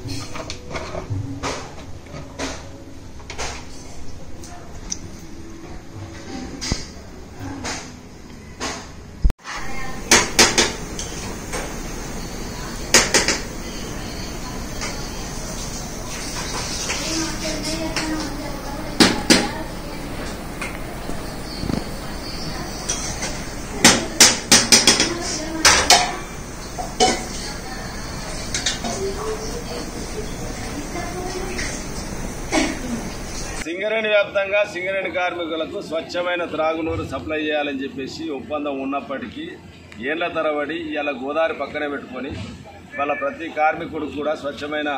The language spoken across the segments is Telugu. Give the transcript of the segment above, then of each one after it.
సింగరేణి వ్యాప్తంగా సింగరేణి కార్మికులకు స్వచ్ఛమైన త్రాగునీరు సప్లై చేయాలని చెప్పేసి ఒప్పందం ఉన్నప్పటికీ ఏళ్ల తరబడి ఇలా గోదావరి పక్కనే పెట్టుకొని వాళ్ళ ప్రతి కార్మికుడు కూడా స్వచ్ఛమైన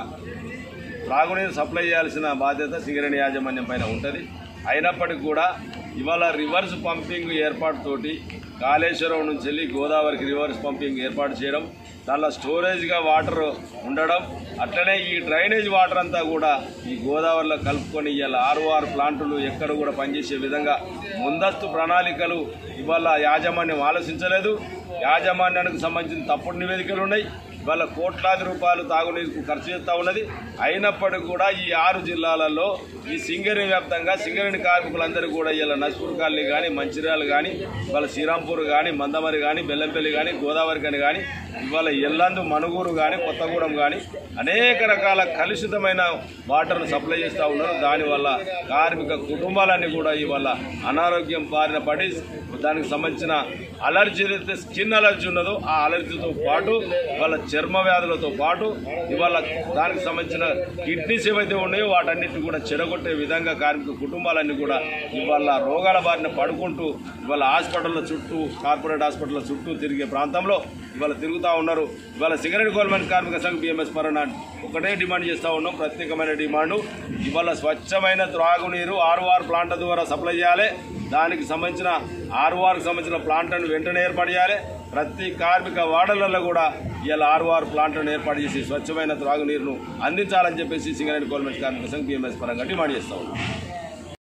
త్రాగునీరు సప్లై చేయాల్సిన బాధ్యత సింగరేణి యాజమాన్యం పైన ఉంటుంది అయినప్పటికీ కూడా ఇవాళ రివర్స్ పంపింగ్ ఏర్పాటుతోటి కాళేశ్వరం నుంచి వెళ్ళి గోదావరికి రివర్స్ పంపింగ్ ఏర్పాటు చేయడం దానిలో స్టోరేజ్గా వాటర్ ఉండడం అట్లనే ఈ డ్రైనేజ్ వాటర్ అంతా కూడా ఈ గోదావరిలో కలుపుకొని ఇవాళ ఆర్ఓఆర్ ప్లాంటులు ఎక్కడ కూడా పనిచేసే విధంగా ముందస్తు ప్రణాళికలు ఇవాళ యాజమాన్యం ఆలోచించలేదు యాజమాన్యానికి సంబంధించిన తప్పుడు నివేదికలు ఉన్నాయి ఇవాళ కోట్లాది రూపాయలు తాగునీరుకు ఖర్చు చేస్తూ ఉన్నది అయినప్పటికీ కూడా ఈ ఆరు జిల్లాలలో ఈ సింగరేణి వ్యాప్తంగా సింగరేణి కార్మికులందరూ కూడా ఇలా నస్పూర్ కాలనీ కానీ మంచిర్యాల కానీ ఇవాళ శ్రీరాంపూర్ కానీ మందమరి కానీ బెల్లంపల్లి కానీ గోదావరి కానీ కానీ ఇవాళ ఎల్లందు మనుగూరు కానీ కొత్తగూడెం కానీ అనేక రకాల కలుషితమైన వాటర్ను సప్లై చేస్తూ ఉన్నారు దానివల్ల కార్మిక కుటుంబాలన్నీ కూడా ఇవాళ అనారోగ్యం బారిన పడి దానికి సంబంధించిన అలర్జీ అయితే స్కిన్ అలర్జీ ఉన్నదో ఆ అలర్జీతో పాటు ఇవాళ చర్మ వ్యాధులతో పాటు ఇవాళ దానికి సంబంధించిన కిడ్నీస్ ఏవైతే ఉన్నాయో వాటన్నిటిని కూడా చెడగొట్టే విధంగా కార్మిక కుటుంబాలన్నీ కూడా ఇవాళ రోగాల బారిన పడుకుంటూ ఇవాళ హాస్పిటల్ల చుట్టూ కార్పొరేట్ హాస్పిటల్ చుట్టూ తిరిగే ప్రాంతంలో ఇవాళ తిరుగుతూ ఉన్నారు ఇవాళ సిగరెట్ గవర్నమెంట్ కార్మిక సంఘ్ బిఎంఎస్ పరణ ఒకటే డిమాండ్ చేస్తూ ఉన్నాం ప్రత్యేకమైన డిమాండ్ ఇవాళ స్వచ్ఛమైన త్రాగునీరు ఆర్ఓఆర్ ప్లాంట్ ద్వారా సప్లై చేయాలి దానికి సంబంధించిన ఆర్ఓఆర్కి సంబంధించిన ప్లాంట్లను వెంటనే ఏర్పాటు చేయాలి ప్రతి కార్మిక వార్డులలో కూడా ఇలా ఆర్ఓఆర్ ప్లాంట్లను ఏర్పాటు చేసి స్వచ్ఛమైన త్రాగునీరును అందించాలని చెప్పేసి సింగరేణి గవర్నమెంట్ కార్మిక సంఘ్ బిఎంఎస్ పరంగా డిమాండ్ చేస్తా ఉన్నాం